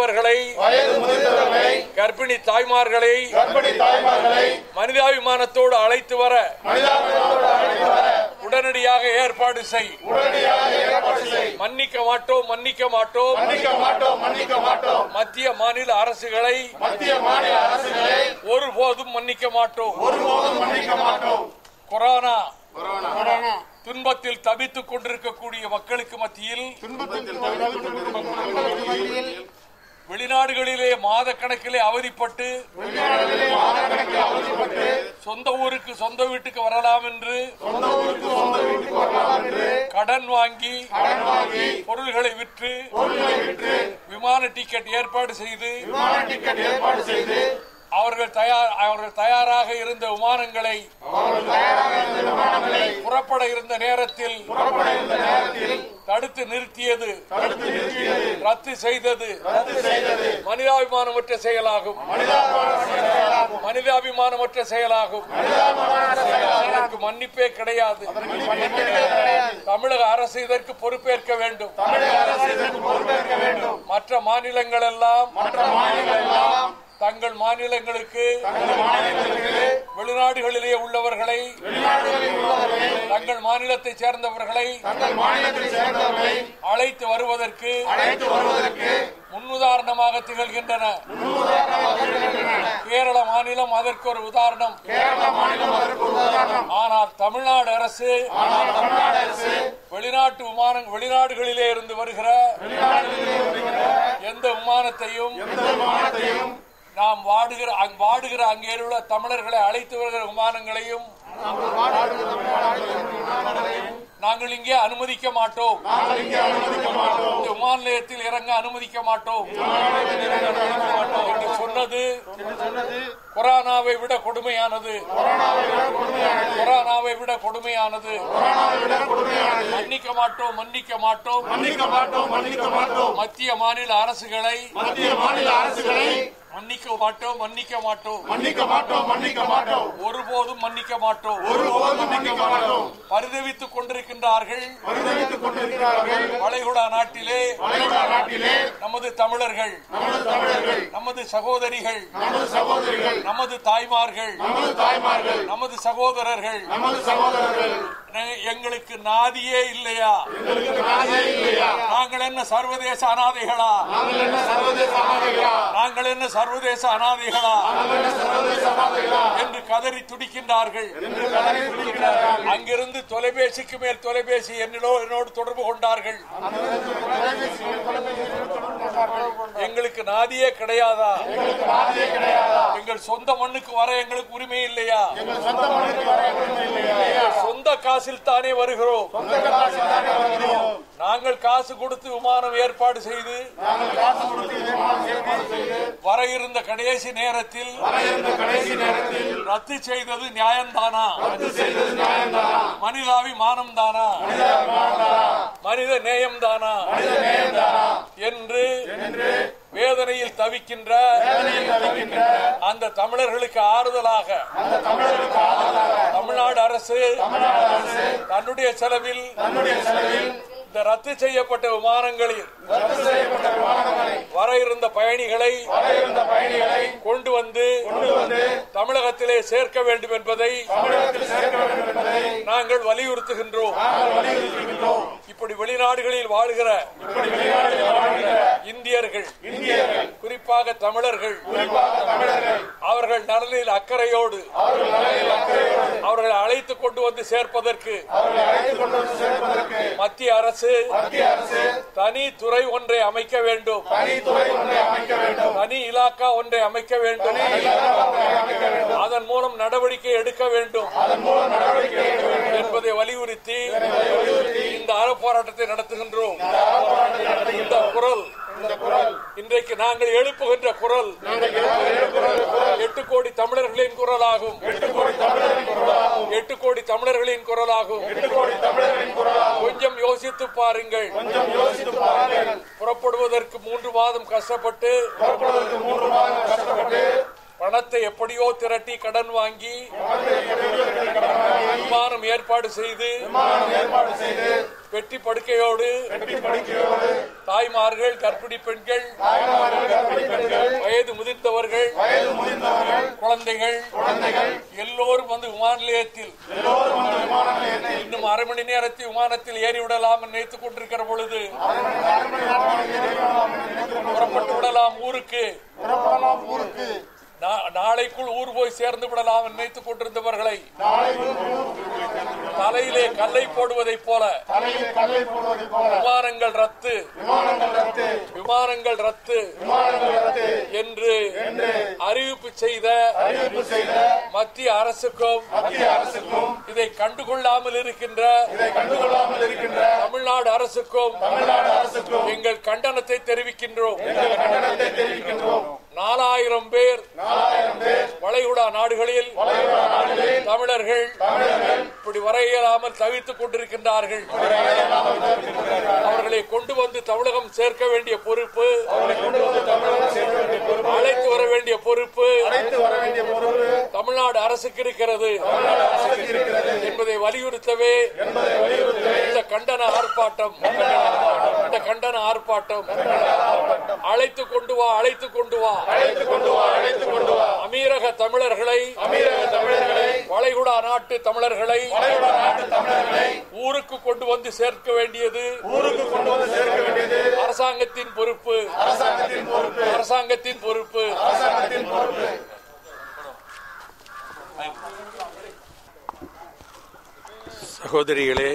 முதிர்ந்தவர்களை வயது முதிர்ந்தவர்களை கர்ப்பிணி தாய்மார்களை கர்ப்பிணி தாய்மார்களை மனிதாபிமானத்தோடு அழைத்து வர மனிதாபிமானத்தோடு அழைத்து வர உடனடியாக ஏற்பாடு செய் உடனடியாக ஏற்பாடு செய் மன்னிக்க மாட்டோம் மன்னிக்க மாட்டோம் மன்னிக்க மாட்டோம் மன்னிக்க மாட்டோம் மத்திய மாநில அரசுகளை மத்திய மாநில அரசுகளை ஒருபோதும் மன்னிக்க மாட்டோம் ஒருபோதும் மன்னிக்க மாட்டோம் கொரோனா கொரோனா துன்பத்தில் தவித்துக் கொண்டிருக்கக்கூடிய மக்களுக்கு மத்தியில் துன்பத்தில் தவித்துக் கொண்டிருக்கும் மக்களுக்கு மத்தியில் வெளிநாடுகளிலே மாதக்கணக்கிலே அவதிப்பட்டு வெளிநாடுகளிலே மாதக்கணக்கில் அவதிப்பட்டு சொந்த ஊருக்கு சொந்த வீட்டுக்கு வரலாம் என்று சொந்த ஊருக்கு சொந்த வீட்டுக்கு வரலாம் என்று கடன் வாங்கி கடன் வாங்கி பொருள்களை விற்று பொருட்களை விற்று விமான டிக்கெட் ஏற்பாடு செய்து விமான டிக்கெட் ஏற்பாடு செய்து அவர்கள் தயார் அவர்கள் தயாராக இருந்த விமானங்களை அவர்கள் தயாராக இருந்த விமானங்களை புறப்பட இருந்த நேரத்தில் புறப்பட இருந்த நேரத்தில் தடுத்து நிறுத்தியது தடுத்து நிறுத்தியது ரத்து செய்தது ரத்து செய்தது மனிதாபிமானமற்ற செயலாகும் மனிதாபிமான செயலாகும் மனிதாபிமானமற்ற செயலாகும் மனிதாபிமான செயலாகும் இதற்கு மன்னிப்பே கிடையாது தமிழக அரசு இதற்கு பொறுப்பேற்க வேண்டும் தமிழக அரசு இதற்கு பொறுப்பேற்க வேண்டும் மற்ற மாநிலங்கள் எல்லாம் மற்ற மாநிலங்கள் எல்லாம் தங்கள் மாநிலங்களுக்கு தங்கள் மாநிலங்களுக்கு வெளிநாடுகளிலே உள்ளவர்களை வெளிநாடுகளில் உள்ளவர்களை தங்கள் மாநிலத்தை சேர்ந்தவர்களை தங்கள் மாநிலத்தைச் சேர்ந்தவர்களை அழைத்து வருவதற்கு அழைத்து வருவதற்கு முன்னுதாரணமாக திகழ்கின்றன கேரள மாநிலம் அதற்கு ஒரு உதாரணம் கேரள மாநிலம் அதற்கு ஒரு உதாரணம் ஆனால் தமிழ்நாடு அரசு ஆனால் தமிழ்நாடு அரசு வெளிநாட்டு விமான வெளிநாடுகளிலே இருந்து வருகிற வெளிநாடுகளிலே வருகிற எந்த விமானத்தையும் எந்த விமானத்தையும் நாம் வாடுகிற அங் வாடுகிற அங்கே உள்ள தமிழர்களை அழைத்து வருகிற விமானங்களையும் நாங்கள் இங்கே அனுமதிக்க மாட்டோம் நாங்கள் இங்கே அனுமதிக்க மாட்டோம் இந்த விமான நிலையத்தில் இறங்க அனுமதிக்க மாட்டோம் என்று சொன்னது கொரோனாவை விட கொடுமையானது கொரோனாவை விட கொடுமையானது கொரோனாவை விட கொடுமையானது மன்னிக்க மாட்டோம் மன்னிக்க மாட்டோம் மன்னிக்க மாட்டோம் மன்னிக்க மாட்டோம் மத்திய மாநில அரசுகளை மத்திய மாநில அரசுகளை மன்னிக்க மாட்டோம் மன்னிக்க மாட்டோம் மன்னிக்க மாட்டோம் மன்னிக்க மாட்டோம் ஒருபோதும் மன்னிக்க மாட்டோம் ஒருபோதும் மன்னிக்க மாட்டோம் பரிதவித்துக் கொண்டிருக்கின்றார்கள் பரிதவித்துக் கொண்டிருக்கிறார்கள் வளைகுடா நாட்டிலே வளைகுடா நாட்டிலே நமது தமிழர்கள் நமது தமிழர்கள் நமது சகோதரிகள் நமது சகோதரிகள் நமது தாய்மார்கள் நமது தாய்மார்கள் நமது சகோதரர்கள் நமது சகோதரர்கள் நெ- எங்களுக்கு நாதியே இல்லையா எங்களுக்கு நாதே இல்லையா நாங்கள் என்ன சர்வதேச அனாதைகளா நாங்கள் என்ன சர்வதேச அனாதைகளா நாங்கள் என்ன சர்வதேச அனாதைகளா நாங்கள் என்ன சர்வதேச அனாதைகளா என்று கதறி துடிக்கின்றார்கள் என்று கதறி துடிக்கிறார்கள் அங்கிருந்து தொலைபேசிக்கு மேல் தொலைபேசி என்னிடோ என்னோடு தொடர்பு கொண்டார்கள் எங்களுக்கு நாதியே கிடையாதா எங்களுக்கு நாதே கிடையாதா எங்கள் சொந்த மண்ணுக்கு வர எங்களுக்கு உரிமை இல்லையா எங்கள் சொந்த மண்ணுக்கு வர உரிமை இல்லையா சொந்த காசில் தானே வருகிறோம் சொந்த கலாச்சாரத்தில் தானே வருகிறோம் நாங்கள் காசு கொடுத்து விமானம் ஏற்பாடு செய்து நாங்கள் காசு கொடுத்து விமானம் ஏற்பாடு செய்து வர இருந்த கடைசி நேரத்தில் வர இருந்த கடைசி நேரத்தில் ரத்து செய்தது நியாயம்தானா ரத்து செய்தது நியாயம்தானா மனிதாபிமானம் தானா மனித நேயம் தானா மனித நேயம்தானா என்று வேதனையில் தவிக்கின்ற வேதனையில் தவிக்கின்ற அந்த தமிழர்களுக்கு ஆறுதலாக அந்த தமிழர்களுக்கு ஆதரவாக தமிழ்நாடு அரசு தமிழ்நாடு அரசு தன்னுடைய செலவில் தன்னுடைய செலவில் இந்த ரத்து செய்யப்பட்ட விமானங்களில் ரத்து செய்யப்பட்ட விமானங்களை வர இருந்த பயணிகளை வர இருந்த பயணிகளை கொண்டு வந்து கொண்டு வந்து தமிழகத்திலே சேர்க்க வேண்டும் என்பதை தமிழகத்தில் சேர்க்க வேண்டும் என்பதை நாங்கள் வலியுறுத்துகின்றோம் நாங்கள் வலியுறுத்துகின்றோம் இப்படி வெளிநாடுகளில் வாழுகிற இப்படி வெளிநாடுகளில் வாழ்கிற இந்தியர்கள் இந்தியர்கள் குறிப்பாக தமிழர்கள் குறிப்பாக தமிழர்கள் அவர்கள் நலனில் அக்கறையோடு அவர்கள் நலனில் அக்கறையோடு அவர்களை அழைத்துக் கொண்டு வந்து சேர்ப்பதற்கு அவர்களை அழைத்துக் கொண்டு வந்து சேர்ப்பதற்கு மத்திய அரசு மத்திய அரசு தனி துறை ஒன்றை அமைக்க வேண்டும் தனித்துறை ஒன்றை அமைக்க வேண்டும் தனி இலாக்கா ஒன்றை அமைக்க வேண்டும் ஒன்றை அமைக்க வேண்டும் அதன் மூலம் நடவடிக்கை எடுக்க வேண்டும் அதன் மூலம் நடவடிக்கை எடுக்க வேண்டும் என்பதை வலியுறுத்தி இந்த அறப்போராட்டத்தை நடத்துகின்றோம் இந்த குரல் இந்த குரல் இன்றைக்கு நாங்கள் எழுப்புகின்ற குரல் நாங்கள் எழுப்புகிற குரல் எட்டு கோடி தமிழர்களின் குரலாகும் எட்டு கோடி தமிழர்களின் குரலாகும் எட்டு கோடி தமிழர்களின் குரலாகும் எட்டு கோடி தமிழர்களின் குரலாகும் கொஞ்சம் யோசித்து பாருங்கள் கொஞ்சம் யோசித்து பாருங்கள் புறப்படுவதற்கு மூன்று மாதம் கஷ்டப்பட்டு புறப்படுவதற்கு மூன்று மாதம் கஷ்டப்பட்டு பணத்தை எப்படியோ திரட்டி கடன் வாங்கி விமானம் ஏற்பாடு செய்து விமானம் ஏற்பாடு செய்து பெட்டி படுக்கையோடு வெட்டி படிக்கையோடு தாய்மார்கள் கர்ப்பிணி பெண்கள் தாய்மார்கள் கர்ப்பிணி பெண்கள் வயது முதிர்ந்தவர்கள் வயது முதிர்ந்தவர்கள் குழந்தைகள் குழந்தைகள் எல்லோரும் வந்து விமான நிலையத்தில் எல்லோரும் அந்த விமான நிலையத்தில் இன்னும் அரை மணி நேரத்தில் விமானத்தில் ஏறி விடலாம் என்று நினைத்துக் கொண்டிருக்கிற பொழுது புறப்பட்டு விடலாம் ஊருக்கு புறப்படலாம் ஊருக்கு நா- நாளைக்குள் ஊர் போய் சேர்ந்து விடலாம் என்று நினைத்துக் கொண்டிருந்தவர்களை நாளை தலையிலே கல்லை போடுவதைப் போல தலையில் கல்லை போடுவதைப் போல விமானங்கள் ரத்து விமானங்கள் ரத்து விமானங்கள் ரத்து விமானங்கள் ரத்து என்று அறிவிப்பு செய்த அறிவிப்பு செய்த மத்திய அரசுக்கும் மத்திய அரசுக்கும் இதை கண்டுகொள்ளாமல் இருக்கின்ற இதை கண்டுகொள்ளாமல் இருக்கின்ற தமிழ்நாடு அரசுக்கும் தமிழ்நாடு அரசுக்கும் எங்கள் கண்டனத்தை தெரிவிக்கின்றோம் எங்கள் கண்டனத்தை தெரிவிக்கின்றோம் நாலாயிரம் பேர் நாலாயிரம் பேர் வளைகுடா நாடுகளில் வளைகுடா நாடுகளில் தமிழர்கள் இப்படி வர இயலாமல் தவித்துக் கொண்டிருக்கின்றார்கள் அவர்களை கொண்டு வந்து தமிழகம் சேர்க்க வேண்டிய பொறுப்பு கொண்டு வந்து தமிழகம் சேர்க்க வேண்டிய பொறுப்பு அழைத்து வர வேண்டிய பொறுப்பு அழைத்து வர வேண்டிய பொறுப்பு தமிழ்நாடு அரசுக்கு இருக்கிறது தமிழ்நாடு அரசுக்கு இருக்கிறது என்பதை வலியுறுத்தவே என்பதை வலியுறுத்தி இந்த கண்டன ஆர்ப்பாட்டம் இந்த கண்டன ஆர்ப்பாட்டம் அழைத்து கொண்டு வா அழைத்து கொண்டு வா அழைத்து கொண்டு வா அழைத்து கொண்டு வா அமீரக தமிழர்களை அமீரக தமிழர்களை வளைகுடா நாட்டு தமிழர்களை வளைகுடா நாட்டு தமிழர்களை ஊருக்கு கொண்டு வந்து சேர்க்க வேண்டியது ஊருக்கு கொண்டு வந்து சேர்க்க வேண்டியது அரசாங்கத்தின் பொறுப்பு அரசாங்கத்தின் பொறுப்பு அரசாங்கத்தின் பொறுப்பு அரசாங்கத்தின் பொறுப்பு சகோதரிகளே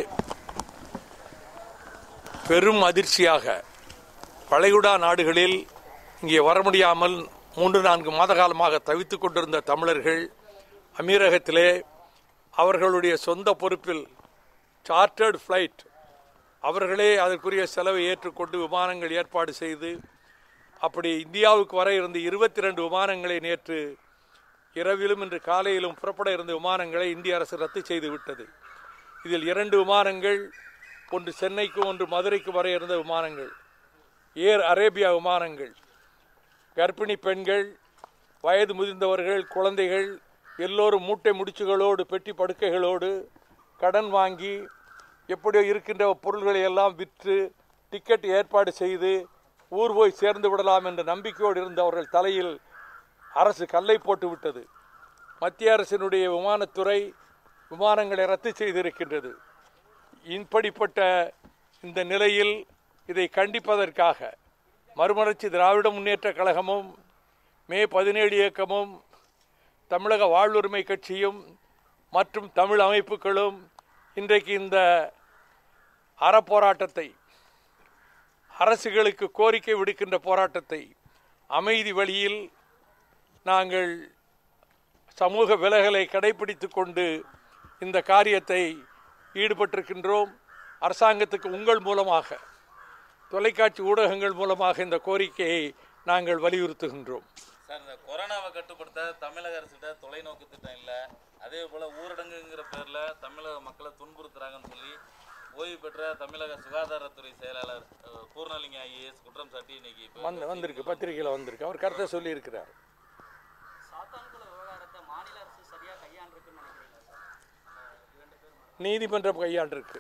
பெரும் அதிர்ச்சியாக வளைகுடா நாடுகளில் இங்கே வர முடியாமல் மூன்று நான்கு மாத காலமாக தவித்துக் கொண்டிருந்த தமிழர்கள் அமீரகத்திலே அவர்களுடைய சொந்த பொறுப்பில் சார்ட்டர்ட் ஃப்ளைட் அவர்களே அதற்குரிய செலவை ஏற்றுக்கொண்டு விமானங்கள் ஏற்பாடு செய்து அப்படி இந்தியாவுக்கு வர இருந்த இருபத்தி ரெண்டு விமானங்களை நேற்று இரவிலும் இன்று காலையிலும் புறப்பட இருந்த விமானங்களை இந்திய அரசு ரத்து செய்து விட்டது இதில் இரண்டு விமானங்கள் ஒன்று சென்னைக்கு ஒன்று மதுரைக்கு வர இருந்த விமானங்கள் ஏர் அரேபியா விமானங்கள் கர்ப்பிணி பெண்கள் வயது முதிர்ந்தவர்கள் குழந்தைகள் எல்லோரும் மூட்டை முடிச்சுகளோடு பெட்டி படுக்கைகளோடு கடன் வாங்கி எப்படியோ இருக்கின்ற பொருள்களை எல்லாம் விற்று டிக்கெட் ஏற்பாடு செய்து ஊர் போய் சேர்ந்து விடலாம் என்ற நம்பிக்கையோடு இருந்த அவர்கள் தலையில் அரசு கல்லை போட்டு விட்டது மத்திய அரசினுடைய விமானத்துறை விமானங்களை ரத்து செய்திருக்கின்றது இப்படிப்பட்ட இந்த நிலையில் இதை கண்டிப்பதற்காக மறுமலர்ச்சி திராவிட முன்னேற்ற கழகமும் மே பதினேழு இயக்கமும் தமிழக வாழ்வுரிமை கட்சியும் மற்றும் தமிழ் அமைப்புகளும் இன்றைக்கு இந்த அறப்போராட்டத்தை அரசுகளுக்கு கோரிக்கை விடுக்கின்ற போராட்டத்தை அமைதி வழியில் நாங்கள் சமூக விலகலை கடைபிடித்துக் கொண்டு இந்த காரியத்தை ஈடுபட்டிருக்கின்றோம் அரசாங்கத்துக்கு உங்கள் மூலமாக தொலைக்காட்சி ஊடகங்கள் மூலமாக இந்த கோரிக்கையை நாங்கள் வலியுறுத்துகின்றோம் சார் இந்த கொரோனாவை கட்டுப்படுத்த தமிழக அரசிட்ட தொலைநோக்கு திட்டம் இல்லை அதே போல் ஊரடங்குங்கிற பேரில் தமிழக மக்களை துன்புறுத்துறாங்கன்னு சொல்லி ஓய்வு பெற்ற தமிழக சுகாதாரத்துறை செயலாளர் அஹ், பூர்ணலிங்க ஐஏஎஸ் குற்றம் சாட்டி இன்னைக்கு இப்போ வந்து வந்திருக்கு பத்திரிகையில் வந்திருக்கு அவர் கருத்தை சொல்லியிருக்கிறார் சாத்தான்குள விவகாரத்தை மாநில அரசு சரியா கையாண்டிருக்குன்னு நினைக்கிறீங்களா சார் இரண்டு பேர் மேல. நீதிமன்றம் கையாண்டிருக்கு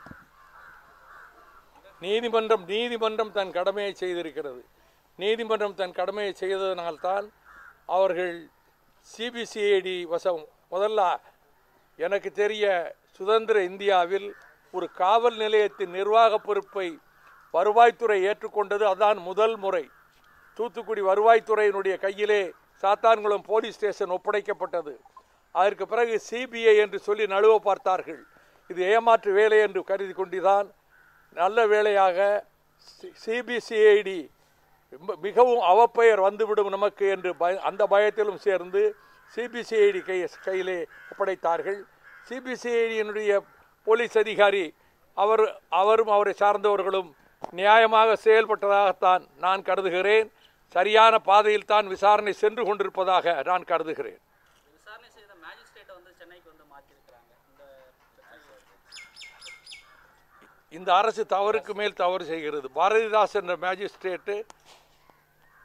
நீதிமன்றம் நீதிமன்றம் தன் கடமையை செய்திருக்கிறது நீதிமன்றம் தன் கடமையை செய்ததனால்தான் அவர்கள் சிபிசிஐடி வசம் முதல்ல எனக்கு தெரிய சுதந்திர இந்தியாவில் ஒரு காவல் நிலையத்தின் நிர்வாக பொறுப்பை வருவாய்த்துறை ஏற்றுக்கொண்டது அதான் முதல் முறை தூத்துக்குடி வருவாய்த்துறையினுடைய கையிலே சாத்தான்குளம் போலீஸ் ஸ்டேஷன் ஒப்படைக்கப்பட்டது அதற்கு பிறகு சிபிஐ என்று சொல்லி நழுவ பார்த்தார்கள் இது ஏமாற்று வேலை என்று கருதி கொண்டுதான் நல்ல வேளையாக சிபிசிஐடி மிகவும் அவப்பெயர் வந்துவிடும் நமக்கு என்று பய அந்த பயத்திலும் சேர்ந்து சிபிசிஐடி கை கையிலே ஒப்படைத்தார்கள் சிபிசிஐடியினுடைய போலீஸ் அதிகாரி அவர் அவரும் அவரை சார்ந்தவர்களும் நியாயமாக செயல்பட்டதாகத்தான் நான் கருதுகிறேன் சரியான பாதையில் தான் விசாரணை சென்று கொண்டிருப்பதாக நான் கருதுகிறேன் விசாரணை செய்த மேஜிஸ்ட்ரேட்டை வந்து சென்னைக்கு வந்து மாற்றிருக்கிறாங்க இந்த பிரச்சனை இந்த அரசு தவறுக்கு மேல் தவறு செய்கிறது பாரதிதாஸ் என்ற மேஜிஸ்ட்ரேட்டு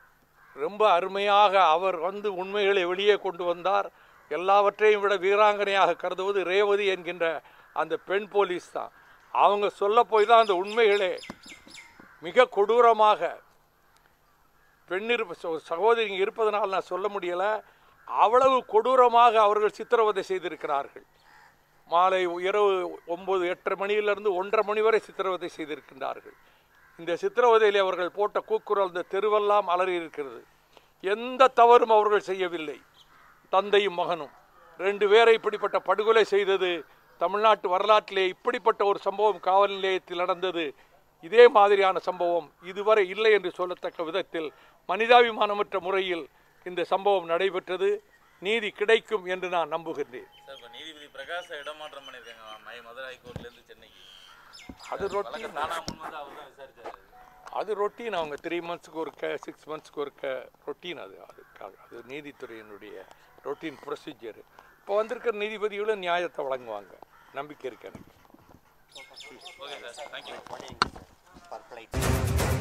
ரொம்ப அருமையாக அவர் வந்து உண்மைகளை வெளியே கொண்டு வந்தார் எல்லாவற்றையும் விட வீராங்கனையாக கருதுவது ரேவதி என்கின்ற அந்த பெண் போலீஸ் தான் அவங்க சொல்ல போய் தான் அந்த உண்மைகளே மிக கொடூரமாக பெண் இருப்ப சகோ- சகோதரி இங்கே இருப்பதனால் நான் சொல்ல முடியல அவ்வளவு கொடூரமாக அவர்கள் சித்திரவதை செய்திருக்கிறார்கள் மாலை இரவு ஒன்பது எட்டரை மணியிலிருந்து ஒன்றரை மணி வரை சித்திரவதை செய்திருக்கின்றார்கள் இந்த சித்திரவதையில் அவர்கள் போட்ட கூக்குரல் இந்த தெருவெல்லாம் அலறி இருக்கிறது எந்த தவறும் அவர்கள் செய்யவில்லை தந்தையும் மகனும் ரெண்டு பேரை இப்படிப்பட்ட படுகொலை செய்தது தமிழ்நாட்டு வரலாற்றிலே இப்படிப்பட்ட ஒரு சம்பவம் காவல் நிலையத்தில் நடந்தது இதே மாதிரியான சம்பவம் இதுவரை இல்லை என்று சொல்லத்தக்க விதத்தில் மனிதாபிமானமற்ற முறையில் இந்த சம்பவம் நடைபெற்றது நீதி கிடைக்கும் என்று நான் நம்புகின்றேன் சார் இப்போ நீதிபதி பிரகாஷ இடமாற்றம் பண்ணியிருக்காங்க மை- மதுரை ஹைகோர்ட்லேருந்து சென்னைக்கு அது ரொட்டீன் வழக்கு தானா முன் வந்து அவர் தான் விசாரிச்சாரு அது ரொட்டீன் அவங்க த்ரீ மந்த்ஸ்க்கு ஒருக்க சிக்ஸ் மந்த்ஸ்க்கு ஒருக்க ரொட்டீன் அது அதுக்காக அது நீதித்துறையினுடைய ரொட்டீன் ப்ரொசீஜர் இப்போ வந்திருக்கிற நீதிபதிகளும் நியாயத்தை வழங்குவாங்க நம்பிக்கை இருக்கு எனக்கு okay sir thank you for flight.